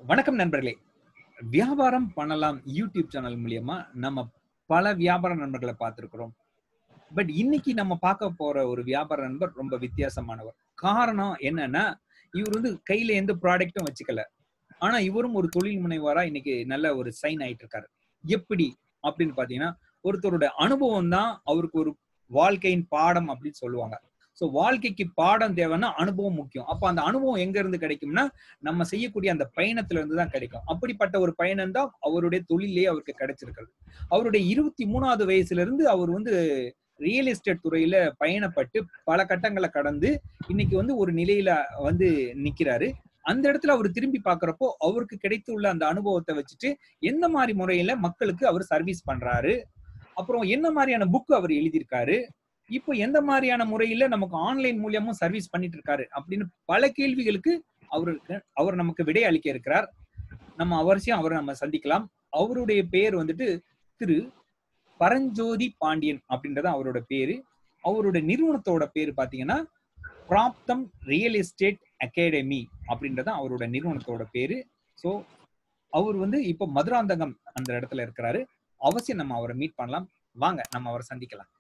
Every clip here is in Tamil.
வணக்கம் நண்பர்களே வியாபாரம் பண்ணலாம் யூடியூப் சேனல் மூலியமா நம்ம பல வியாபார நண்பர்களை பார்த்திருக்கிறோம் பட் இன்னைக்கு நம்ம பார்க்க போற ஒரு வியாபார நண்பர் ரொம்ப வித்தியாசமானவர் காரணம் என்னன்னா இவர் வந்து கையில எந்த ப்ராடக்ட்டும் வச்சுக்கல ஆனா இவரும் ஒரு தொழில் முனைவரா இன்னைக்கு நல்ல ஒரு சைன் ஆயிட்டு இருக்காரு எப்படி அப்படின்னு பாத்தீங்கன்னா ஒருத்தரோட அனுபவம் தான் அவருக்கு ஒரு வாழ்க்கையின் பாடம் அப்படின்னு சொல்லுவாங்க ஸோ வாழ்க்கைக்கு பாடம் தேவைன்னா அனுபவம் முக்கியம் அப்ப அந்த அனுபவம் எங்க இருந்து கிடைக்கும்னா நம்ம செய்யக்கூடிய அந்த பயணத்துல இருந்து தான் கிடைக்கும் அப்படிப்பட்ட ஒரு பயணம் தான் அவருடைய தொழிலே அவருக்கு கிடைச்சிருக்கிறது அவருடைய இருபத்தி மூணாவது வயசுல இருந்து அவர் வந்து ரியல் எஸ்டேட் துறையில பயணப்பட்டு பல கட்டங்களை கடந்து இன்னைக்கு வந்து ஒரு நிலையில வந்து நிக்கிறாரு அந்த இடத்துல அவர் திரும்பி பாக்குறப்போ அவருக்கு கிடைத்துள்ள அந்த அனுபவத்தை வச்சுட்டு எந்த மாதிரி முறையில மக்களுக்கு அவர் சர்வீஸ் பண்றாரு அப்புறம் என்ன மாதிரியான புக் அவர் எழுதியிருக்காரு இப்போ எந்த மாதிரியான முறையில நமக்கு ஆன்லைன் மூலியமும் சர்வீஸ் பண்ணிட்டு இருக்காரு அப்படின்னு பல கேள்விகளுக்கு அவருக்கு அவர் நமக்கு விடை அளிக்க இருக்கிறார் நம்ம அவசியம் அவரை நம்ம சந்திக்கலாம் அவருடைய பெயர் வந்துட்டு திரு பரஞ்சோதி பாண்டியன் அப்படின்றது அவரோட பேரு அவரோட நிறுவனத்தோட பேர் பாத்தீங்கன்னா பிராப்தம் ரியல் எஸ்டேட் அகாடமி அப்படின்றது அவரோட நிறுவனத்தோட பேரு ஸோ அவர் வந்து இப்போ மதுராந்தகம் அந்த இடத்துல இருக்கிறாரு அவசியம் நம்ம அவரை மீட் பண்ணலாம் வாங்க நம்ம அவரை சந்திக்கலாம்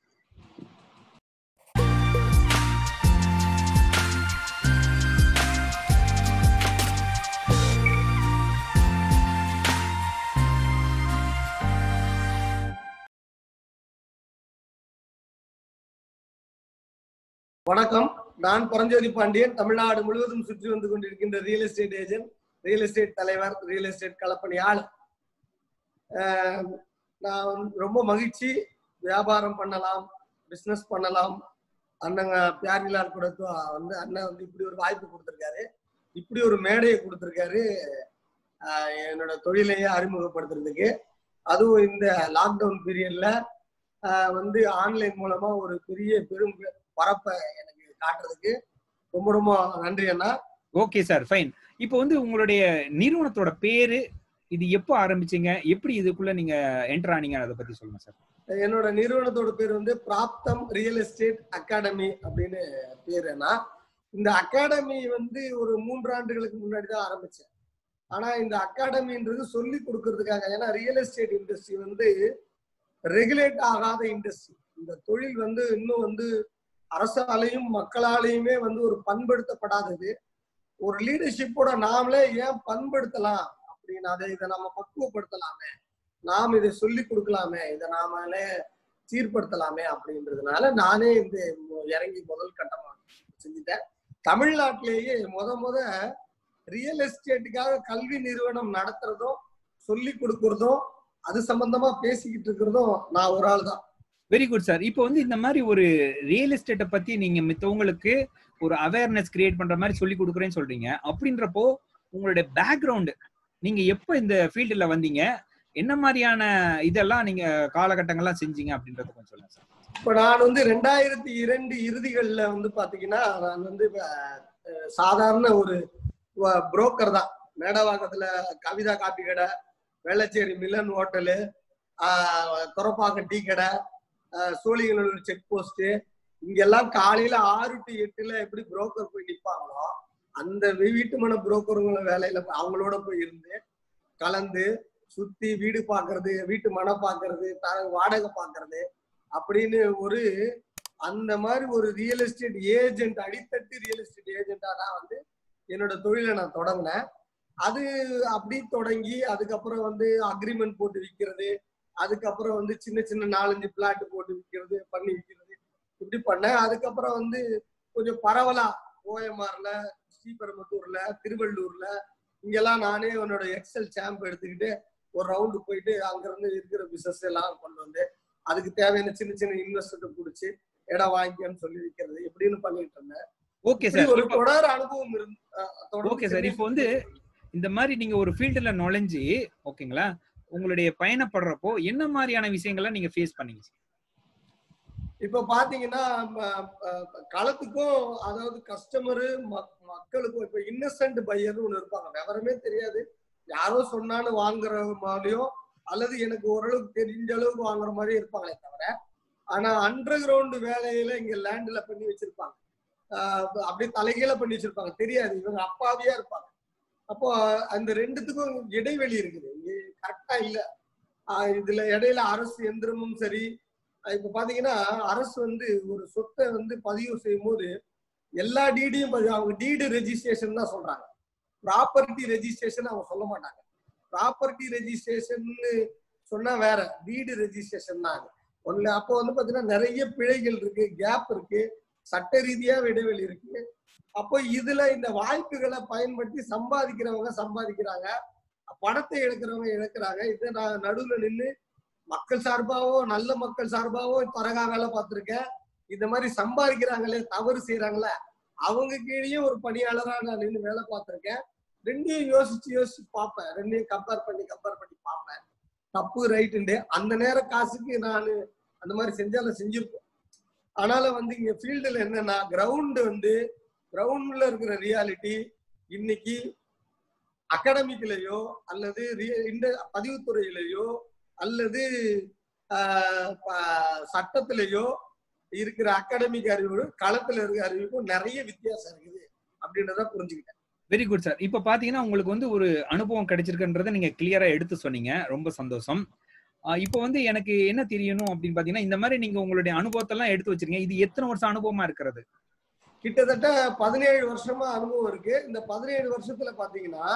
வணக்கம் நான் பரஞ்சோதி பாண்டியன் தமிழ்நாடு முழுவதும் சுற்றி வந்து கொண்டிருக்கின்ற real estate agent real estate தலைவர் ரியல் எஸ்டேட் களப்பணியாளர் ஆஹ் நான் வந்து ரொம்ப மகிழ்ச்சி வியாபாரம் பண்ணலாம் பிசினஸ் பண்ணலாம் அண்ணங்க பியாரிலால் கூட வந்து அண்ணன் வந்து இப்படி ஒரு வாய்ப்பு கொடுத்துருக்காரு இப்படி ஒரு மேடையை கொடுத்துருக்காரு ஆஹ் என்னோட தொழிலையே அறிமுகப்படுத்துறதுக்கு அதுவும் இந்த லாக்டவுன் பீரியட்ல வந்து ஆன்லைன் மூலமா ஒரு பெரிய பெரும் பரப்பை எனக்கு காட்டுறதுக்கு ரொம்ப ரொம்ப நன்றி அண்ணா ஓகே சார் ஃபைன் இப்போ வந்து உங்களுடைய நிறுவனத்தோட பேரு இது எப்போ ஆரம்பிச்சீங்க எப்படி இதுக்குள்ள நீங்க என்டர் ஆனீங்க அதை பத்தி சொல்லுங்க சார் என்னோட நிறுவனத்தோட பேர் வந்து பிராப்தம் ரியல் எஸ்டேட் அகாடமி அப்படின்னு பேர் அண்ணா இந்த அகாடமி வந்து ஒரு மூன்று ஆண்டுகளுக்கு முன்னாடி தான் ஆரம்பிச்சேன் ஆனா இந்த அகாடமின்றது சொல்லி கொடுக்கறதுக்காக ஏன்னா ரியல் எஸ்டேட் இண்டஸ்ட்ரி வந்து ரெகுலேட் ஆகாத இண்டஸ்ட்ரி இந்த தொழில் வந்து இன்னும் வந்து அரசாலையும் மக்களாலையுமே வந்து ஒரு பண்படுத்தப்படாதது ஒரு லீடர்ஷிப்போட நாமளே ஏன் பண்படுத்தலாம் அப்படின்னு அதை இதை நம்ம பக்குவப்படுத்தலாமே நாம் இதை சொல்லி கொடுக்கலாமே இதை நாமளே சீர்படுத்தலாமே அப்படின்றதுனால நானே இந்த இறங்கி முதல் கட்டமா செஞ்சுட்டேன் தமிழ்நாட்டிலேயே முத முத ரியல் எஸ்டேட்டுக்காக கல்வி நிறுவனம் நடத்துறதும் சொல்லி கொடுக்கறதும் அது சம்பந்தமா பேசிக்கிட்டு இருக்கிறதும் நான் ஒரு ஆள் தான் வெரி குட் சார் இப்போ வந்து இந்த மாதிரி ஒரு ரியல் எஸ்டேட்டை பத்தி நீங்க மித்தவங்களுக்கு ஒரு அவேர்னஸ் கிரியேட் பண்ற மாதிரி சொல்லி கொடுக்குறேன்னு சொல்றீங்க அப்படின்றப்போ உங்களுடைய பேக்ரவுண்டு நீங்க எப்போ இந்த ஃபீல்டுல வந்தீங்க என்ன மாதிரியான இதெல்லாம் நீங்க காலகட்டங்கள்லாம் செஞ்சீங்க அப்படின்றத கொஞ்சம் சொல்லுங்க சார் இப்போ நான் வந்து ரெண்டாயிரத்தி இரண்டு இறுதிகள்ல வந்து பாத்தீங்கன்னா நான் வந்து சாதாரண ஒரு புரோக்கர் தான் மேடவாக்கத்துல கவிதா காப்பி கடை வெள்ளச்சேரி மில்லன் ஹோட்டலு துறப்பாக்கம் டீ கடை சோழிங்கநல்லூர் செக் போஸ்ட் இங்கெல்லாம் காலையில ஆறு டு எட்டுல எப்படி புரோக்கர் போய் நிப்பாங்களோ அந்த வீட்டு மன புரோக்கருங்கள வேலையில அவங்களோட போய் இருந்து கலந்து சுத்தி வீடு பாக்குறது வீட்டு மனை பாக்குறது வாடகை பாக்குறது அப்படின்னு ஒரு அந்த மாதிரி ஒரு ரியல் எஸ்டேட் ஏஜென்ட் அடித்தட்டு ரியல் எஸ்டேட் ஏஜென்டா தான் வந்து என்னோட தொழிலை நான் தொடங்கினேன் அது அப்படி தொடங்கி அதுக்கப்புறம் வந்து அக்ரிமெண்ட் போட்டு விற்கிறது அதுக்கப்புறம் வந்து சின்ன சின்ன நாலஞ்சு பிளாட் போட்டு விற்கிறது பண்ணி விற்கிறது இப்படி பண்ணேன் அதுக்கப்புறம் வந்து கொஞ்சம் பரவலா ஓஎம்ஆர்ல ஸ்ரீபெரும்புத்தூர்ல திருவள்ளூர்ல இங்கெல்லாம் நானே என்னோட எக்ஸல் சாம்ப் எடுத்துக்கிட்டு ஒரு ரவுண்டு போயிட்டு அங்கிருந்து இருக்கிற பிசினஸ் எல்லாம் கொண்டு வந்து அதுக்கு தேவையான சின்ன சின்ன இன்வெஸ்டர்ட்ட பிடிச்சி இடம் வாங்கிக்கன்னு சொல்லி விற்கிறது எப்படின்னு பண்ணிட்டு இருந்தேன் ஓகே சார் ஒரு தொடர் அனுபவம் ஓகே சார் இப்போ வந்து இந்த மாதிரி நீங்க ஒரு ஃபீல்டுல நுழைஞ்சு ஓகேங்களா உங்களுடைய பயணப்படுறப்போ என்ன மாதிரியான விஷயங்களை நீங்க ஃபேஸ் பண்ணீங்க இப்ப பாத்தீங்கன்னா களத்துக்கும் அதாவது கஸ்டமரு மக்களுக்கும் இப்ப இன்னசென்ட் பையர்னு ஒண்ணு இருப்பாங்க விவரமே தெரியாது யாரோ சொன்னான்னு வாங்குற மாதிரியும் அல்லது எனக்கு ஓரளவுக்கு தெரிஞ்ச அளவுக்கு வாங்குற மாதிரி இருப்பாங்களே தவிர ஆனா அண்டர் கிரவுண்ட் வேலையில இங்க லேண்ட்ல பண்ணி வச்சிருப்பாங்க அப்படியே தலைகீழ பண்ணி வச்சிருப்பாங்க தெரியாது இவங்க அப்பாவியா இருப்பாங்க அப்போ அந்த ரெண்டுத்துக்கும் இடைவெளி இருக்குது இங்க கரெக்டா இல்ல ஆஹ் இதுல இடையில அரசு எந்திரமும் சரி ஆஹ் இப்ப பாத்தீங்கன்னா அரசு வந்து ஒரு சொத்தை வந்து பதிவு செய்யும் போது எல்லா டீடியும் அவங்க டீடு ரெஜிஸ்ட்ரேஷன் தான் சொல்றாங்க ப்ராப்பர்ட்டி ரெஜிஸ்ட்ரேஷன் அவங்க சொல்ல மாட்டாங்க ப்ராப்பர்ட்டி ரெஜிஸ்ட்ரேஷன் சொன்னா வேற வீடு ரெஜிஸ்ட்ரேஷன் தான் அது ஒண்ணு அப்போ வந்து பாத்தீங்கன்னா நிறைய பிழைகள் இருக்கு கேப் இருக்கு சட்ட ரீதியா இடைவெளி இருக்கு அப்போ இதுல இந்த வாய்ப்புகளை பயன்படுத்தி சம்பாதிக்கிறவங்க சம்பாதிக்கிறாங்க பணத்தை இழக்கிறவங்க இழக்கிறாங்க இதை நான் நடுவுல நின்று மக்கள் சார்பாவோ நல்ல மக்கள் சார்பாவோ தரகா வேலை பார்த்திருக்கேன் இந்த மாதிரி சம்பாதிக்கிறாங்களே தவறு செய்யறாங்களே அவங்க கீழேயும் ஒரு பணியாளரா நான் நின்று வேலை பார்த்திருக்கேன் ரெண்டையும் யோசிச்சு யோசிச்சு பார்ப்பேன் ரெண்டையும் கம்பேர் பண்ணி கம்பேர் பண்ணி பார்ப்பேன் தப்பு ரைட்டுண்டு அந்த நேர காசுக்கு நான் அந்த மாதிரி செஞ்சாலும் செஞ்சிருப்போம் ஆனாலும் வந்து இங்க ஃபீல்டுல என்னன்னா கிரவுண்ட் வந்து கிரவுண்ட்ல இருக்கிற ரியாலிட்டி இன்னைக்கு அகாடமிக்லயோ அல்லது ரி- இந்த பதிவுத்துறையிலேயோ அல்லது ஆஹ், ப- சட்டத்திலேயோ இருக்கிற அகாடமிக் அறிவும் களத்துல இருக்கிற அறிவுக்கும் நிறைய வித்தியாசம் இருக்குது அப்படின்றத புரிஞ்சுக்கிட்டேன் வெரி குட் சார் இப்ப பாத்தீங்கன்னா உங்களுக்கு வந்து ஒரு அனுபவம் கிடைச்சிருக்குன்றதை நீங்க கிளியரா எடுத்து சொன்னீங்க ரொம்ப சந்தோஷம் ஆஹ் இப்போ வந்து எனக்கு என்ன தெரியணும் அப்படின்னு பாத்தீங்கன்னா இந்த மாதிரி நீங்க உங்களுடைய அனுபவத்தை எல்லாம் எடுத்து வச்சிருக்கீங்க இது எத்தனை வருஷம் அனுபவமா இருக்கிறது கிட்டத்தட்ட பதினேழு வருஷமா அனுபவம் இருக்கு இந்த பதினேழு வருஷத்துல பாத்தீங்கன்னா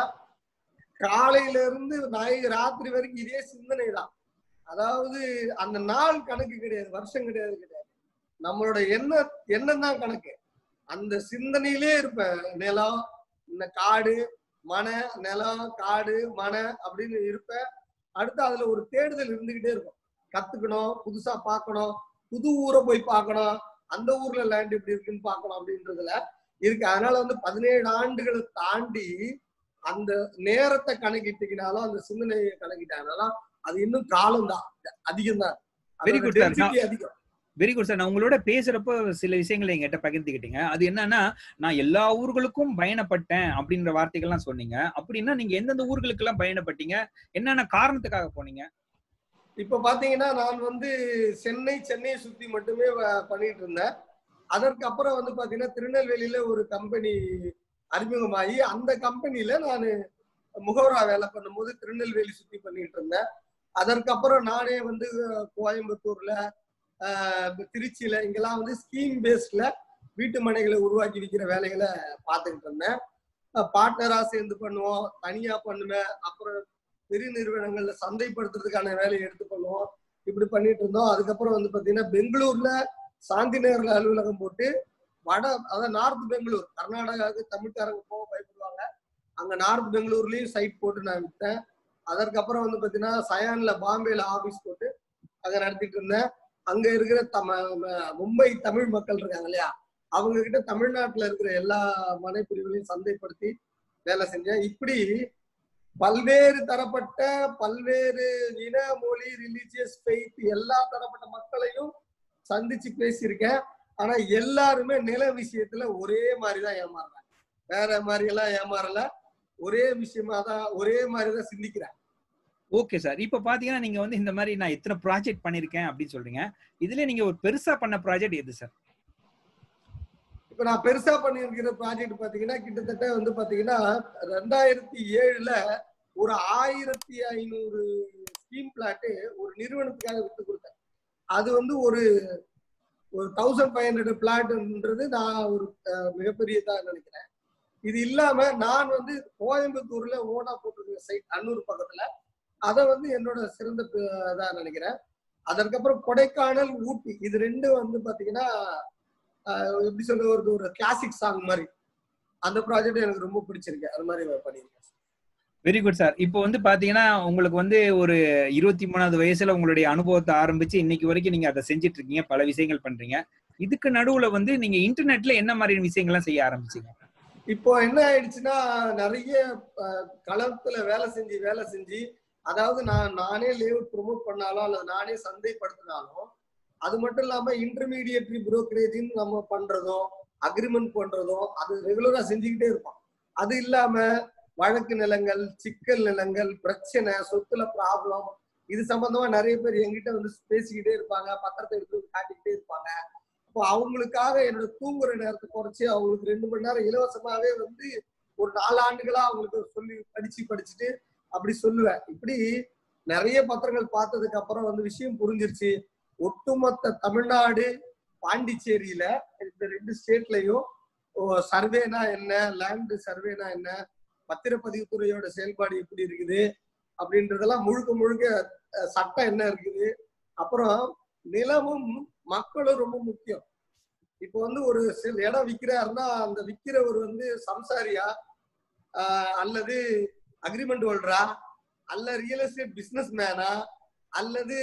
காலையில இருந்து நாய் ராத்திரி வரைக்கும் இதே சிந்தனை தான் அதாவது அந்த நாள் கணக்கு கிடையாது வருஷம் கிடையாது கிடையாது நம்மளோட எண்ண எண்ணம் தான் கணக்கு அந்த சிந்தனையிலே இருப்பேன் நிலம் இந்த காடு மனை நிலம் காடு மனை அப்படின்னு இருப்பேன் அடுத்து அதுல ஒரு தேடுதல் இருந்துகிட்டே இருக்கும் கத்துக்கணும் புதுசா பார்க்கணும் புது ஊரை போய் பார்க்கணும் அந்த ஊர்ல லேண்ட் எப்படி இருக்குன்னு பார்க்கணும் அப்படின்றதுல இருக்கு அதனால வந்து பதினேழு ஆண்டுகளை தாண்டி அந்த நேரத்தை கணக்கிட்டீங்கனாலும் அந்த சிந்தனையை கணக்கிட்டாங்கனாலும் அது இன்னும் காலம் தான் அதிகம் தான் Very good, sir. டென்சிட்டி அதிகம் வெரி குட் சார் நான் உங்களோட பேசுறப்ப சில விஷயங்களை எங்கிட்ட பகிர்ந்துக்கிட்டீங்க அது என்னன்னா நான் எல்லா ஊர்களுக்கும் பயணப்பட்டேன் அப்படின்ற வார்த்தைகள்லாம் சொன்னீங்க அப்படின்னா நீங்க எந்தெந்த ஊர்களுக்கு எல்லாம் பயணப்பட்டீங்க என்னென்ன காரணத்துக்காக போனீங்க இப்ப பாத்தீங்கன்னா நான் வந்து சென்னை சென்னையை சுத்தி மட்டுமே வ- பண்ணிட்டு இருந்தேன் அதற்கு அப்புறம் வந்து பாத்தீங்கன்னா திருநெல்வேலியில ஒரு கம்பெனி அறிமுகமாகி அந்த கம்பெனில நான் முகவரா வேலை பண்ணும்போது திருநெல்வேலி சுத்தி பண்ணிட்டு இருந்தேன் அதற்கப்புறம் நானே வந்து அஹ், கோயம்புத்தூர்ல ஆஹ், திருச்சியில இங்கெல்லாம் வந்து ஸ்கீம் பேஸ்ட்ல வீட்டு மனைகளை உருவாக்கி விற்கிற வேலைகளை பார்த்துக்கிட்டு இருந்தேன் பார்ட்னரா சேர்ந்து பண்ணுவோம் தனியா பண்ணுவேன் அப்புறம் பெரிய நிறுவனங்கள்ல சந்தைப்படுத்துறதுக்கான வேலையை எடுத்து பண்ணுவோம் இப்படி பண்ணிட்டு இருந்தோம் அதுக்கப்புறம் வந்து பாத்தீங்கன்னா பெங்களூர்ல சாந்தி நகர்ல அலுவலகம் போட்டு வட அதாவது நார்த் பெங்களூர் கர்நாடகாவுக்கு தமிழ்காரங்க போக பயப்படுவாங்க அங்க நார்த் பெங்களூர்லயும் சைட் போட்டு நான் வித்தேன் அதற்கப்புறம் வந்து பாத்தீங்கன்னா சயான்ல பாம்பேல ஆபீஸ் போட்டு அங்க நடத்திட்டு இருந்தேன் அங்க இருக்கிற தம ம- மும்பை தமிழ் மக்கள் இருக்காங்க இல்லையா அவங்க கிட்ட தமிழ்நாட்டுல இருக்கிற எல்லா மனைப்பிரிவுகளையும் சந்தைப்படுத்தி வேலை செஞ்சேன் இப்படி பல்வேறு தரப்பட்ட பல்வேறு இன மொழி ரிலீஜியஸ் ஃபெய்த் எல்லா தரப்பட்ட மக்களையும் சந்திச்சு பேசியிருக்கேன் ஆனா எல்லாருமே நில விஷயத்துல ஒரே மாதிரிதான் ஏமாறுறாங்க வேற மாதிரி எல்லாம் ஏமாறல ஒரே விஷயமா தான் ஒரே மாதிரிதான் சிந்திக்கிறேன் ஓகே சார் இப்ப பாத்தீங்கன்னா நீங்க வந்து இந்த மாதிரி நான் எத்தனை ப்ராஜெக்ட் பண்ணிருக்கேன் அப்படின்னு சொல்றீங்க இதுல நீங்க ஒரு பெருசா பண்ண ப்ராஜெக்ட் எது சார் இப்ப நான் பெருசா பண்ணியிருக்கிற ப்ராஜெக்ட் பாத்தீங்கன்னா கிட்டத்தட்ட வந்து பாத்தீங்கன்னா ரெண்டாயிரத்தி ஏழுல ஒரு ஆயிரத்தி ஐநூறு ஸ்கீம் பிளாட் ஒரு நிறுவனத்துக்காக விட்டு கொடுத்தேன் அது வந்து ஒரு ஒரு தௌசண்ட் ஃபைவ் ஹண்ட்ரட் பிளாட்ன்றது நான் ஒரு அஹ், மிகப்பெரியதா நினைக்கிறேன் இது இல்லாம நான் வந்து கோயம்புத்தூர்ல ஓனா போட்டிருக்கிற சைட் அன்னூர் பக்கத்துல அதை வந்து என்னோட சிறந்த ப- இதா நினைக்கிறேன் அதற்கப்புறம் கொடைக்கானல் ஊட்டி இது ரெண்டும் வந்து பாத்தீங்கன்னா ஆஹ் எப்படி சொல்ற ஒரு ஒரு கிளாசிக் சாங் மாதிரி அந்த ப்ராஜெக்ட் எனக்கு ரொம்ப பிடிச்சிருக்கு அது மாதிரி பண்ணியிருக்கேன் வெரி குட் சார் இப்போ வந்து பாத்தீங்கன்னா உங்களுக்கு வந்து ஒரு இருபத்தி மூணாவது வயசுல உங்களுடைய அனுபவத்தை ஆரம்பிச்சு இன்னைக்கு வரைக்கும் நீங்க அதை செஞ்சுட்டு இருக்கீங்க பல விஷயங்கள் பண்றீங்க இதுக்கு நடுவுல வந்து நீங்க இன்டர்நெட்ல என்ன மாதிரியான விஷயங்கள்லாம் செய்ய ஆரம்பிச்சீங்க இப்போ என்ன ஆயிடுச்சுன்னா நிறைய ஆஹ், களத்துல வேலை செஞ்சு வேலை செஞ்சு அதாவது நான் நானே லேஅவுட் ப்ரொமோட் பண்ணாலும் அல்லது நானே சந்தைப்படுத்தினாலும் அது மட்டும் இல்லாம இன்டர்மீடியேட்டரி புரோக்கரேஜின்னு நம்ம பண்றதும் அக்ரிமெண்ட் பண்றதும் அது ரெகுலரா செஞ்சுக்கிட்டே இருப்போம் அது இல்லாம வழக்கு நிலங்கள் சிக்கல் நிலங்கள் பிரச்சனை சொத்துல ப்ராப்ளம் இது சம்பந்தமா நிறைய பேர் என்கிட்ட வந்து பேசிக்கிட்டே இருப்பாங்க பத்திரத்தை எடுத்து வந்து காட்டிக்கிட்டே இருப்பாங்க அப்போ அவங்களுக்காக என்னோட தூங்குற நேரத்தை குறைச்சு அவங்களுக்கு ரெண்டு மணி நேரம் இலவசமாவே வந்து ஒரு நாலு ஆண்டுகளா அவங்களுக்கு சொல்லி படிச்சு படிச்சுட்டு அப்படி சொல்லுவேன் இப்படி நிறைய பத்திரங்கள் பார்த்ததுக்கு அப்புறம் வந்து விஷயம் புரிஞ்சிருச்சு ஒட்டுமொத்த தமிழ்நாடு பாண்டிச்சேரியில இந்த ரெண்டு ஸ்டேட்லயும் சர்வேனா என்ன லேண்ட் சர்வேனா என்ன பத்திரப்பதிவு துறையோட செயல்பாடு எப்படி இருக்குது அப்படின்றதெல்லாம் முழுக்க முழுக்க அஹ், சட்டம் என்ன இருக்குது அப்புறம் நிலமும் மக்களும் ரொம்ப முக்கியம் இப்போ வந்து ஒரு சில இடம் விற்கிறாருன்னா அந்த விற்கிறவர் வந்து சம்சாரியா ஆஹ், அல்லது அக்ரிமெண்ட் ஹோல்டரா அல்ல ரியல் எஸ்டேட் பிசினஸ் மேனா அல்லது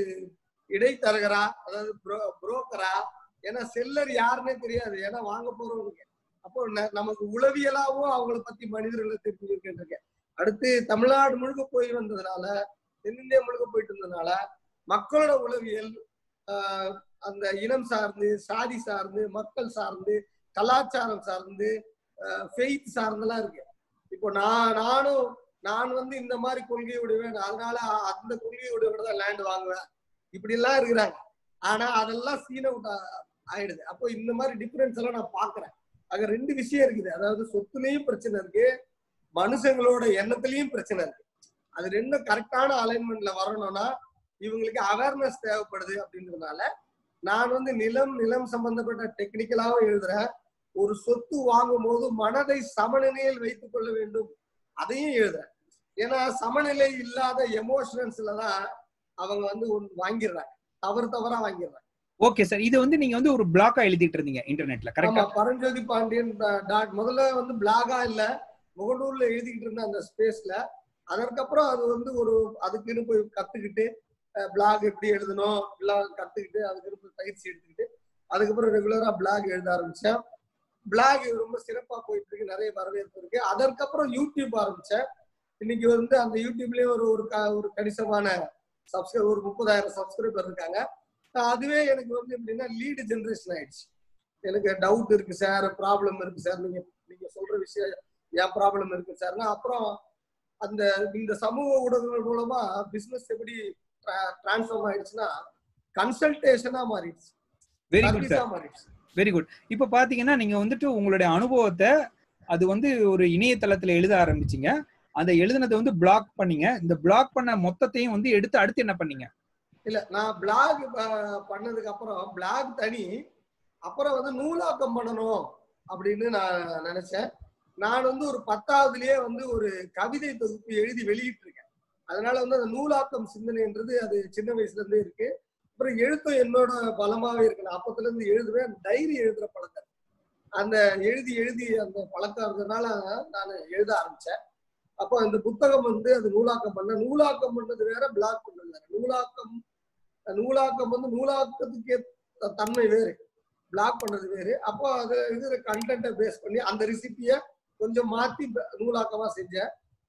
இடைத்தரகரா அதாவது புரோக்கரா ஏன்னா செல்லர் யாருன்னே தெரியாது ஏன்னா வாங்க போறவங்க அப்போ ந- நமக்கு உளவியலாவும் அவங்கள பத்தி மனிதர்களை தெரிஞ்சுக்கிட்டு இருக்கேன் அடுத்து தமிழ்நாடு முழுக்க போய் வந்ததுனால தென்னிந்தியா முழுக்க போயிட்டு இருந்ததுனால மக்களோட உளவியல் ஆஹ், அந்த இனம் சார்ந்து சாதி சார்ந்து மக்கள் சார்ந்து கலாச்சாரம் சார்ந்து ஃபெய்த் சார்ந்தெல்லாம் இருக்கு இப்போ நான் நானும் நான் வந்து இந்த மாதிரி கொள்கையை விடுவேன் அதனால அந்த கொள்கையை விடுவேன் தான் லேண்ட் வாங்குவேன் இப்படி எல்லாம் இருக்கிறாங்க ஆனா அதெல்லாம் சீன் அவுட் ஆயிடுது அப்போ இந்த மாதிரி டிஃபரன்ஸ் எல்லாம் நான் பாக்குறேன் அங்க ரெண்டு விஷயம் இருக்குது அதாவது சொத்துலயும் பிரச்சனை இருக்கு மனுஷங்களோட எண்ணத்துலயும் பிரச்சனை இருக்கு அது ரெண்டும் கரெக்டான அலைன்மெண்ட்ல வரணும்னா இவங்களுக்கு அவேர்னஸ் தேவைப்படுது அப்படின்றதுனால நான் வந்து நிலம் நிலம் சம்பந்தப்பட்ட டெக்னிக்கலாவும் எழுதுறேன் ஒரு சொத்து வாங்கும் போது மனதை சமநிலையில் வைத்துக் கொள்ள வேண்டும் அதையும் எழுதுறேன் ஏன்னா சமநிலை இல்லாத எமோஷனல்ஸ்ல தான் அவங்க வந்து ஒன்று வாங்கிடுறாங்க தவறு தவறா வாங்கிடுறாங்க ஓகே சார் இது வந்து நீங்க வந்து ஒரு பிளாக்கா எழுதிட்டு இருந்தீங்க இன்டர்நெட்ல ஆமா கரெக்டா பரஞ்சோதி பாண்டியன் டாட் முதல்ல வந்து பிளாகா இல்ல முகநூல்ல எழுதிக்கிட்டு இருந்த அந்த ஸ்பேஸ்ல அதற்கப்புறம் அது வந்து ஒரு அதுக்குன்னு போய் கத்துக்கிட்டு பிளாக் எப்படி எழுதணும் எல்லாம் கத்துக்கிட்டு அதுக்குன்னு போய் பயிற்சி எடுத்துக்கிட்டு அதுக்கப்புறம் ரெகுலரா பிளாக் எழுத ஆரம்பிச்சேன் பிளாக் ரொம்ப சிறப்பா போயிட்டு இருக்கு நிறைய வரவேற்பு இருக்கு அதற்கப்புறம் யூடியூப் ஆரம்பிச்சேன் இன்னைக்கு வந்து அந்த யூடியூப்லயே ஒரு ஒரு க- ஒரு கணிசமான சப்ஸ்கிரைப் ஒரு முப்பதாயிரம் சப்ஸ்கிரைபர் இருக்காங்க அஹ் அதுவே எனக்கு வந்து எப்படின்னா லீடு ஜென்ரேஷன் ஆயிடுச்சு எனக்கு டவுட் இருக்கு சார் ப்ராப்ளம் இருக்கு சார் நீங்க நீங்க சொல்ற விஷயம் ஏன் ப்ராப்ளம் இருக்கு சார்னா அப்புறம் அந்த இந்த சமூக ஊடகங்கள் மூலமா பிசினஸ் எப்படி டிரான்ஸ்ஃபார்ம் ஆயிடுச்சுன்னா கன்சல்டேஷனா மாறிடுச்சு வெரி குட் சர்வீஸா சார் மாறிடுச்சு வெரி குட் இப்போ பாத்தீங்கன்னா நீங்க வந்துட்டு உங்களுடைய அனுபவத்தை அது வந்து ஒரு இணையதளத்துல எழுத ஆரம்பிச்சீங்க அந்த எழுதுனதை வந்து பிளாக் பண்ணீங்க இந்த பிளாக் பண்ண மொத்தத்தையும் வந்து எடுத்து அடுத்து என்ன பண்ணீங்க இல்ல நான் பிளாக் பண்ணதுக்கு அப்புறம் பிளாக் தனி அப்புறம் வந்து நூலாக்கம் பண்ணணும் அப்படின்னு நான் நினைச்சேன் நான் வந்து ஒரு பத்தாவதுலயே வந்து ஒரு கவிதை தொகுப்பு எழுதி வெளியிட்டு இருக்கேன் அதனால வந்து அந்த நூலாக்கம் சிந்தனைன்றது அது சின்ன வயசுல இருந்தே இருக்கு அப்புறம் எழுத்தும் என்னோட பலமாவே இருக்கு நான் அப்பத்துல இருந்து எழுதுவேன் டைரி எழுதுற பழக்கம் அந்த எழுதி எழுதி அந்த பழக்கம் இருந்ததுனால நான் எழுத ஆரம்பிச்சேன் அப்போ அந்த புத்தகம் வந்து அது நூலாக்கம் பண்ண நூலாக்கம் பண்ணது வேற பிளாக் பண்ணது வேற நூலாக்கம் நூலாக்கம் வந்து நூலாக்கத்துக்கு ஏத்த தன்மை வேறு பிளாக் பண்ணது வேறு அப்போ அது இது கண்டென்ட்டை பேஸ் பண்ணி அந்த ரெசிபிய கொஞ்சம் மாத்தி ப- நூலாக்கமா செஞ்சேன்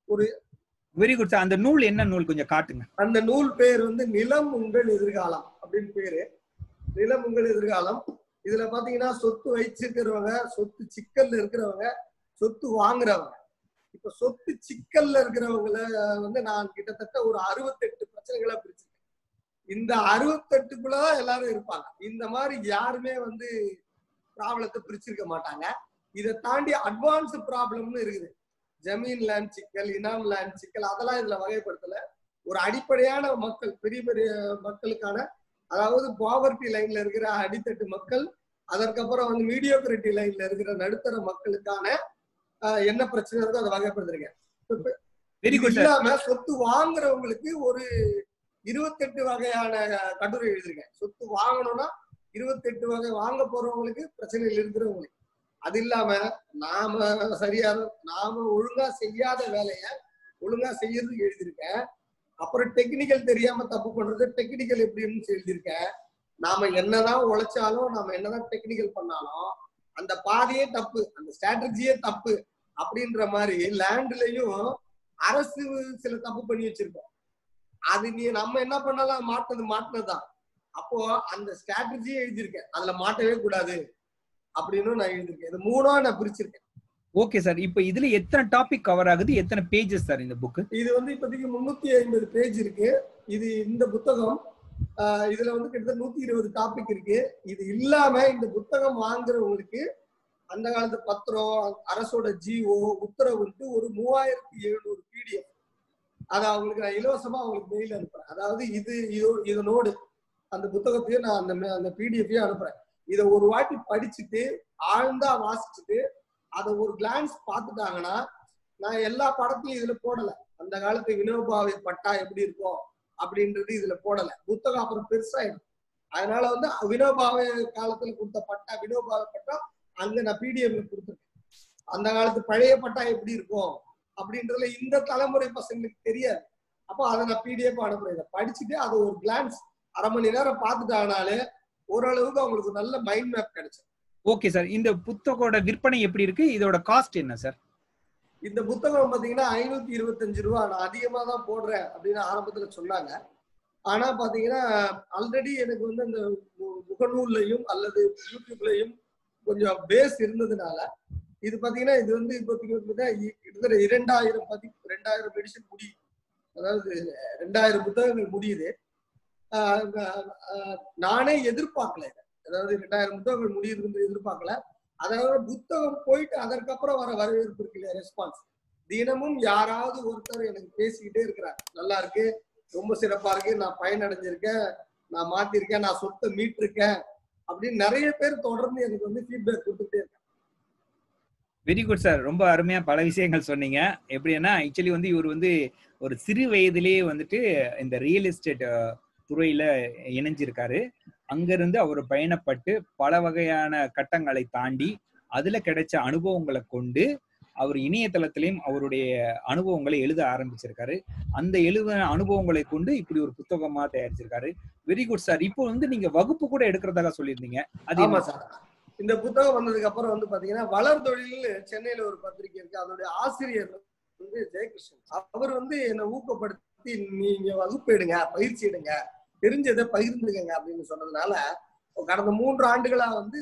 வெரி குட் சார் அந்த நூல் என்ன நூல் கொஞ்சம் காட்டுங்க அந்த நூல் பேர் வந்து நிலம் உங்கள் எதிர்காலம் அப்படின்னு பேரு நிலம் உங்கள் எதிர்காலம் இதுல பாத்தீங்கன்னா சொத்து வச்சிருக்கிறவங்க சொத்து சிக்கல்ல இருக்கிறவங்க சொத்து வாங்குறவங்க இப்ப சொத்து சிக்கல்ல இருக்கிறவங்கள வந்து நான் கிட்டத்தட்ட ஒரு அறுபத்தெட்டு பிரச்சனைகளா பிரிச்சிருக்கேன் இந்த அறுபத்தெட்டுக்குள்ளதான் எல்லாரும் இருப்பாங்க இந்த மாதிரி யாருமே வந்து ப்ராப்ளத்தை பிரிச்சிருக்க மாட்டாங்க இதை தாண்டி அட்வான்ஸ் ப்ராப்ளம்னு இருக்குது ஜமீன் லேண்ட் சிக்கல் இனாம் லேண்ட் சிக்கல் அதெல்லாம் இதுல வகைப்படுத்தல ஒரு அடிப்படையான மக்கள் பெரிய பெரிய மக்களுக்கான அதாவது பாவர்ட்டி லைன்ல இருக்கிற அடித்தட்டு மக்கள் அதற்கப்புறம் வந்து மீடியோகிரிட்டி லைன்ல இருக்கிற நடுத்தர மக்களுக்கான ஆஹ், என்ன பிரச்சனை இருக்கோ அதை வகைப்படுத்திருக்கேன் இப்ப வெரி இது குட் சார் இல்லாம சொத்து வாங்குறவங்களுக்கு ஒரு இருபத்தெட்டு வகையான கட்டுரை எழுதிருக்கேன் சொத்து வாங்கணும்னா இருபத்தெட்டு வகை வாங்க போறவங்களுக்கு பிரச்சனைகள் இருக்கிறவங்களுக்கு அது இல்லாம நாம சரியா நாம ஒழுங்கா செய்யாத வேலைய ஒழுங்கா செய்யறதுக்கு எழுதியிருக்கேன் அப்புறம் டெக்னிக்கல் தெரியாம தப்பு பண்றது டெக்னிக்கல் எப்படின்னு எழுதியிருக்கேன் நாம என்னதான் உழைச்சாலும் நாம என்னதான் டெக்னிக்கல் பண்ணாலும் அந்த பாதையே தப்பு அந்த ஸ்ட்ராட்டஜியே தப்பு அப்படின்ற மாதிரி லேண்ட்லயும் அரசு சில தப்பு பண்ணி வச்சிருக்கோம் அது நீ நம்ம என்ன பண்ணாலும் மாட்டினது மாட்டினதுதான் அப்போ அந்த ஸ்ட்ராட்டஜியே எழுதியிருக்கேன் அதுல மாட்டவே கூடாது அப்படின்னு நான் எழுதியிருக்கேன் இது மூணா நான் பிரிச்சிருக்கேன் ஓகே சார் இப்போ இதுல எத்தனை டாபிக் கவர் ஆகுது எத்தனை பேஜஸ் சார் இந்த புக் இது வந்து இப்போதைக்கு முன்னூத்தி ஐம்பது பேஜ் இருக்கு இது இந்த புத்தகம் ஆஹ் இதுல வந்து கிட்டத்தட்ட நூத்தி இருபது டாபிக் இருக்கு இது இல்லாம இந்த புத்தகம் வாங்குறவங்களுக்கு அந்த காலத்து பத்திரம் அரசோட ஜிஓ உத்தரவுன்ட்டு ஒரு மூவாயிரத்தி எழுநூறு பிடிஎஃப் அதை அவங்களுக்கு நான் இலவசமா அவங்களுக்கு மெயில் அனுப்புறேன் அதாவது இது இதோ இதனோடு அந்த புத்தகத்தையும் நான் அந்த மே- அந்த பிடிஎஃபையும் அனுப்புறேன் இதை ஒரு வாட்டி படிச்சுட்டு ஆழ்ந்தா வாசிச்சுட்டு அதை ஒரு கிளான்ஸ் பார்த்துட்டாங்கன்னா நான் எல்லா படத்தையும் இதுல போடல அந்த காலத்து வினோபாவை பட்டா எப்படி இருக்கும் அப்படின்றது இதுல போடல புத்தகம் அப்புறம் பெருசாயிடும் அதனால வந்து வினோபாவை காலத்துல கொடுத்த பட்டா வினோபாவை பட்டா அங்க நான் பிடிஎஃப்ல கொடுத்துருக்கேன் அந்த காலத்து பழைய பட்டா எப்படி இருக்கும் அப்படின்றதுல இந்த தலைமுறை பசங்களுக்கு தெரியாது அப்போ அதை நான் பிடிஎஃப் அனுப்புறேன் இதை படிச்சுட்டு அதை ஒரு கிளான்ஸ் அரை மணி நேரம் பார்த்துட்டாங்கனாலே ஓரளவுக்கு அவங்களுக்கு நல்ல மைண்ட் மேப் கிடைச்சது ஓகே சார் இந்த புத்தகோட விற்பனை எப்படி இருக்கு இதோட காஸ்ட் என்ன சார் இந்த புத்தகம் பாத்தீங்கன்னா ஐநூத்தி இருபத்தஞ்சு ரூபா நான் அதிகமா தான் போடுறேன் அப்படின்னு ஆரம்பத்துல சொன்னாங்க ஆனா பாத்தீங்கன்னா ஆல்ரெடி எனக்கு வந்து அந்த மு- முகநூல்லையும் அல்லது யூடியூப்லயும் கொஞ்சம் பேஸ் இருந்ததுனால இது பாத்தீங்கன்னா இது வந்து இப்போ பாத்தீங்கன்னா இ- கிட்டத்தட்ட இரண்டாயிரம் பதி ரெண்டாயிரம் எடிஷன் முடியுது அதாவது ரெண்டாயிரம் புத்தகங்கள் முடியுது ஆஹ் ஆஹ் நானே எதிர்பார்க்கல இதை. அதாவது ரெண்டாயிரம் புத்தகங்கள் முடியுதுன்னு எதிர்பார்க்கல அதாவது புத்தகம் போயிட்டு அதற்கப்புறம் வர வரவேற்பு இருக்கு இல்லையா ரெஸ்பான்ஸ் தினமும் யாராவது ஒருத்தர் எனக்கு பேசிக்கிட்டே இருக்கிறார் நல்லா இருக்கு ரொம்ப சிறப்பா இருக்கு நான் பயனடைஞ்சிருக்கேன் நான் மாத்திருக்கேன் நான் சொத்தை மீட்டிருக்கேன் அப்படின்னு நிறைய பேர் தொடர்ந்து எனக்கு வந்து ஃபீட்பேக் கொடுத்துட்டே இருக்காங்க வெரி குட் சார் ரொம்ப அருமையா பல விஷயங்கள் சொன்னீங்க எப்படின்னா ஆக்சுவலி வந்து இவர் வந்து ஒரு சிறு வயதிலேயே வந்துட்டு இந்த ரியல் எஸ்டேட் துறையில இணைஞ்சிருக்காரு அங்கிருந்து அவர் பயணப்பட்டு பல வகையான கட்டங்களை தாண்டி அதுல கிடைச்ச அனுபவங்களை கொண்டு அவர் இணையதளத்திலையும் அவருடைய அனுபவங்களை எழுத ஆரம்பிச்சிருக்காரு அந்த எழுத அனுபவங்களை கொண்டு இப்படி ஒரு புத்தகமா தயாரிச்சிருக்காரு வெரி குட் சார் இப்போ வந்து நீங்க வகுப்பு கூட எடுக்கிறதாக சொல்லியிருந்தீங்க அது ஆமா என்ன? சார் இந்த புத்தகம் வந்ததுக்கு அப்புறம் வந்து பாத்தீங்கன்னா வளர் தொழில் சென்னையில ஒரு பத்திரிகை இருக்கு அதோட ஆசிரியர் வந்து ஜெயகிருஷ்ணன் அவர் வந்து என்னை ஊக்கப்படுத்தி நீங்க வகுப்பு எடுங்க பயிற்சி எடுங்க தெரிஞ்சதை பகிர்ந்துக்கங்க அப்படின்னு சொன்னதுனால கடந்த மூன்று ஆண்டுகளா வந்து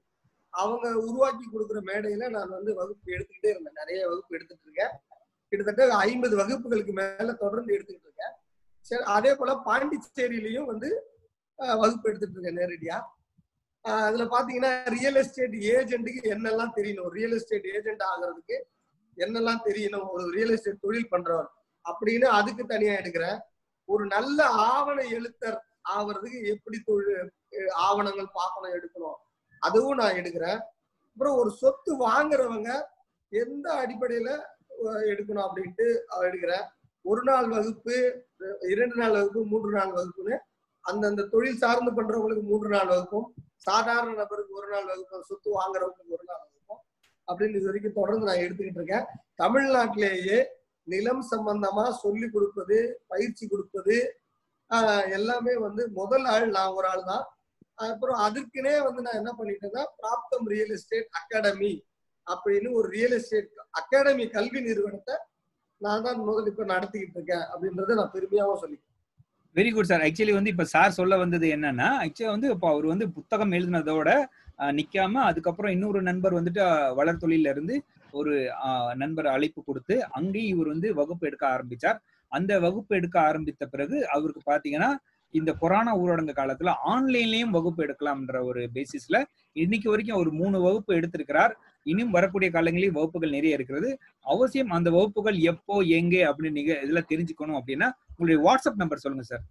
அவங்க உருவாக்கி கொடுக்குற மேடையில நான் வந்து வகுப்பு எடுத்துக்கிட்டே இருந்தேன் நிறைய வகுப்பு எடுத்துட்டு இருக்கேன் கிட்டத்தட்ட ஐம்பது வகுப்புகளுக்கு மேல தொடர்ந்து எடுத்துக்கிட்டு இருக்கேன் சரி அதே போல பாண்டிச்சேரியிலையும் வந்து அஹ், வகுப்பு எடுத்துட்டு இருக்கேன் நேரடியா ஆஹ் அதுல பாத்தீங்கன்னா ரியல் எஸ்டேட் ஏஜென்ட்டுக்கு என்னெல்லாம் தெரியணும் ரியல் எஸ்டேட் ஏஜென்ட் ஆகுறதுக்கு என்னெல்லாம் தெரியணும் ஒரு ரியல் எஸ்டேட் தொழில் பண்றவர் அப்படின்னு அதுக்கு தனியா எடுக்கிறேன் ஒரு நல்ல ஆவண எழுத்தர் ஆவறதுக்கு எப்படி தொழில் அஹ் ஆவணங்கள் பார்க்கணும் எடுக்கணும் அதுவும் நான் எடுக்கிறேன் அப்புறம் ஒரு சொத்து வாங்குறவங்க எந்த அடிப்படையில அஹ் எடுக்கணும் அப்படின்ட்டு அஹ் எடுக்கிறேன் ஒரு நாள் வகுப்பு அஹ் இரண்டு நாள் வகுப்பு மூன்று நாள் வகுப்புன்னு அந்தந்த தொழில் சார்ந்து பண்றவங்களுக்கு மூன்று நாள் வகுப்பும் சாதாரண நபருக்கு ஒரு நாள் வகுப்பும் சொத்து வாங்குறவங்களுக்கு ஒரு நாள் வகுப்பும் அப்படின்னு இது வரைக்கும் தொடர்ந்து நான் எடுத்துக்கிட்டு இருக்கேன் தமிழ்நாட்டிலேயே நிலம் சம்பந்தமா சொல்லி கொடுப்பது பயிற்சி கொடுப்பது ஆஹ் எல்லாமே வந்து முதல் ஆள் நான் ஒரு ஆள் தான் அப்புறம் அதுக்குனே வந்து நான் என்ன பண்ணிட்டேன்னா பிராப்தம் ரியல் எஸ்டேட் அகாடமி அப்படின்னு ஒரு ரியல் எஸ்டேட் அகாடமி கல்வி நிறுவனத்தை நான் தான் முதல் இப்ப நடத்திக்கிட்டு இருக்கேன் அப்படின்றத நான் பெருமையாவும் சொல்லி வெரி குட் சார் ஆக்சுவலி வந்து இப்ப சார் சொல்ல வந்தது என்னன்னா ஆக்சுவலி வந்து இப்போ அவர் வந்து புத்தகம் எழுதினதோட அஹ், நிக்காம அதுக்கப்புறம் இன்னொரு நண்பர் வந்துட்டு அஹ், வளர் தொழில இருந்து ஒரு அஹ், நண்பர் அழைப்பு கொடுத்து அங்கேயும் இவர் வந்து வகுப்பு எடுக்க ஆரம்பிச்சார் அந்த வகுப்பு எடுக்க ஆரம்பித்த பிறகு அவருக்கு பாத்தீங்கன்னா இந்த கொரோனா ஊரடங்கு காலத்துல ஆன்லைன்லயும் வகுப்பு எடுக்கலாம்ன்ற ஒரு பேசிஸ்ல இன்னைக்கு வரைக்கும் ஒரு மூணு வகுப்பு எடுத்திருக்கிறார் இன்னும் வரக்கூடிய காலங்களில் வகுப்புகள் நிறைய இருக்கிறது அவசியம் அந்த வகுப்புகள் எப்போ எங்கே அப்படின்னு நீங்க இதுல தெரிஞ்சுக்கணும் அப்படின்னா உங்களுடைய வாட்ஸ்அப் நம்பர் சொல்லுங்க சார்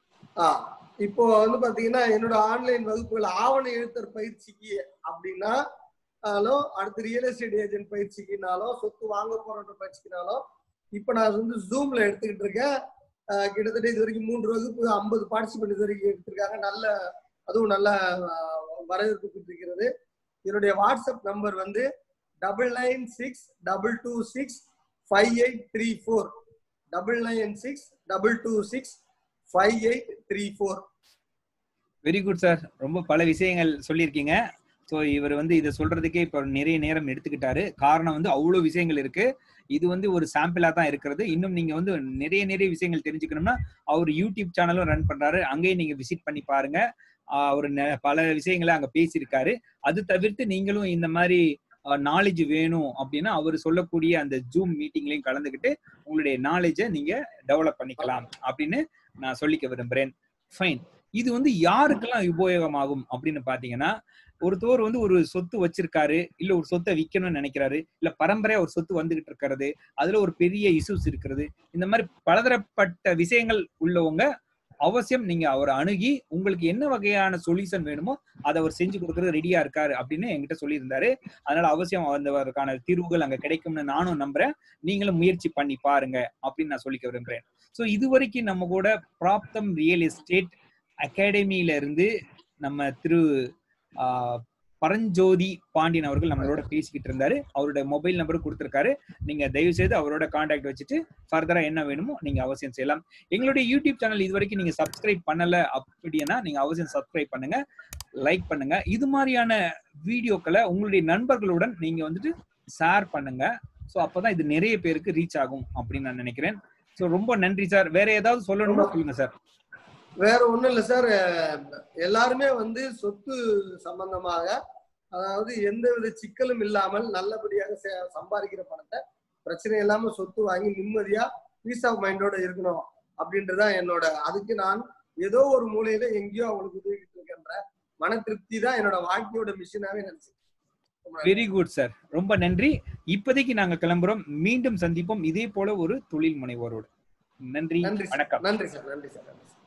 ஆஹ் இப்போ வந்து பாத்தீங்கன்னா என்னோட ஆன்லைன் வகுப்புகள் ஆவண எழுத்தர் பயிற்சிக்கு அப்படின்னா ஆனாலும் அடுத்து ரியல் எஸ்டேட் ஏஜென்ட் பயிற்சிக்குனாலும் சொத்து வாங்க போறன்ற பயிற்சிக்குனாலும் இப்போ நான் வந்து ஜூம்ல எடுத்துக்கிட்டு இருக்கேன் ஆஹ் கிட்டத்தட்ட இது வரைக்கும் மூன்று வகுப்பு ஐம்பது பார்ட்டிசிபென்ட் இது வரைக்கும் எடுத்திருக்காங்க நல்ல அதுவும் நல்ல ஆஹ், வரவேற்பு பெற்றிருக்கிறது என்னுடைய வாட்ஸ்அப் நம்பர் வந்து double nine six double two six five eight three four double nine six double two six five eight three four very good sir ரொம்ப பல விஷயங்கள் சொல்லியிருக்கீங்க ஸோ இவர் வந்து இதை சொல்றதுக்கே இப்போ நிறைய நேரம் எடுத்துக்கிட்டாரு காரணம் வந்து அவ்வளோ விஷயங்கள் இருக்கு இது வந்து ஒரு சாம்பிளா தான் இருக்கிறது இன்னும் நீங்க வந்து நிறைய நிறைய விஷயங்கள் தெரிஞ்சுக்கணும்னா அவர் யூடியூப் சேனலும் ரன் பண்றாரு அங்கேயும் நீங்க விசிட் பண்ணி பாருங்க ஆஹ் அவர் நெ- பல விஷயங்களை அங்க பேசியிருக்காரு அது தவிர்த்து நீங்களும் இந்த மாதிரி நாலேஜ் வேணும் அப்படின்னா அவர் சொல்லக்கூடிய அந்த ஜூம் மீட்டிங்லயும் கலந்துக்கிட்டு உங்களுடைய நாலேஜை நீங்க டெவலப் பண்ணிக்கலாம் அப்படின்னு நான் சொல்லிக்க விரும்புறேன் ஃபைன் இது வந்து யாருக்கெல்லாம் உபயோகமாகும் அப்படின்னு பாத்தீங்கன்னா ஒருத்தவர் வந்து ஒரு சொத்து வச்சிருக்காரு இல்ல ஒரு சொத்தை விற்கணும்னு நினைக்கிறாரு இல்ல பரம்பரையா ஒரு சொத்து வந்துகிட்டு இருக்கிறது அதுல ஒரு பெரிய இஷ்யூஸ் இருக்கிறது இந்த மாதிரி பலதரப்பட்ட விஷயங்கள் உள்ளவங்க அவசியம் நீங்க அவரை அணுகி உங்களுக்கு என்ன வகையான சொல்யூஷன் வேணுமோ அதை அவர் செஞ்சு கொடுக்கறது ரெடியா இருக்காரு அப்படின்னு என்கிட்ட சொல்லியிருந்தாரு அதனால அவசியம் அதற்கான தீர்வுகள் அங்க கிடைக்கும்னு நானும் நம்புறேன் நீங்களும் முயற்சி பண்ணி பாருங்க அப்படின்னு நான் சொல்லிக்க விரும்புறேன் ஸோ இது வரைக்கும் நம்ம கூட பிராப்தம் ரியல் எஸ்டேட் அகாடமியில இருந்து நம்ம திரு ஆஹ், பரஞ்சோதி பாண்டியன் அவர்கள் நம்மளோட பேசிக்கிட்டு இருந்தாரு அவரோட மொபைல் நம்பர் கொடுத்திருக்காரு நீங்க தயவு செய்து அவரோட கான்டாக்ட் வச்சுட்டு ஃபர்தரா என்ன வேணுமோ நீங்க அவசியம் செய்யலாம் எங்களுடைய யூடியூப் சேனல் இது வரைக்கும் நீங்க சப்ஸ்கிரைப் பண்ணல அப்படின்னா நீங்க அவசியம் சப்ஸ்கிரைப் பண்ணுங்க லைக் பண்ணுங்க இது மாதிரியான வீடியோக்களை உங்களுடைய நண்பர்களுடன் நீங்க வந்துட்டு ஷேர் பண்ணுங்க ஸோ அப்பதான் இது நிறைய பேருக்கு ரீச் ஆகும் அப்படின்னு நான் நினைக்கிறேன் ஸோ ரொம்ப நன்றி சார் வேற ஏதாவது சொல்லணும்னா சொல்லுங்க சார் வேற ஒண்ணும் இல்ல சார் எல்லாருமே வந்து சொத்து சம்பந்தமாக அதாவது எந்த வித சிக்கலும் இல்லாமல் நல்லபடியாக சே- சம்பாதிக்கிற பணத்தை பிரச்சனை இல்லாம சொத்து வாங்கி நிம்மதியா பீஸ் ஆஃப் மைண்டோட இருக்கணும் அப்படின்றதான் என்னோட அதுக்கு நான் ஏதோ ஒரு மூலையில எங்கேயோ அவங்களுக்கு உதவிட்டு இருக்கின்ற மன திருப்தி தான் என்னோட வாழ்க்கையோட மிஷினாவே நினைச்சேன் வெரி குட் சார் ரொம்ப நன்றி இப்போதைக்கு நாங்க கிளம்புறோம் மீண்டும் சந்திப்போம் இதே போல ஒரு தொழில் முனைவோரோடு நன்றி நன்றி சார் வணக்கம் நன்றி சார் நன்றி சார் நன்றி சார்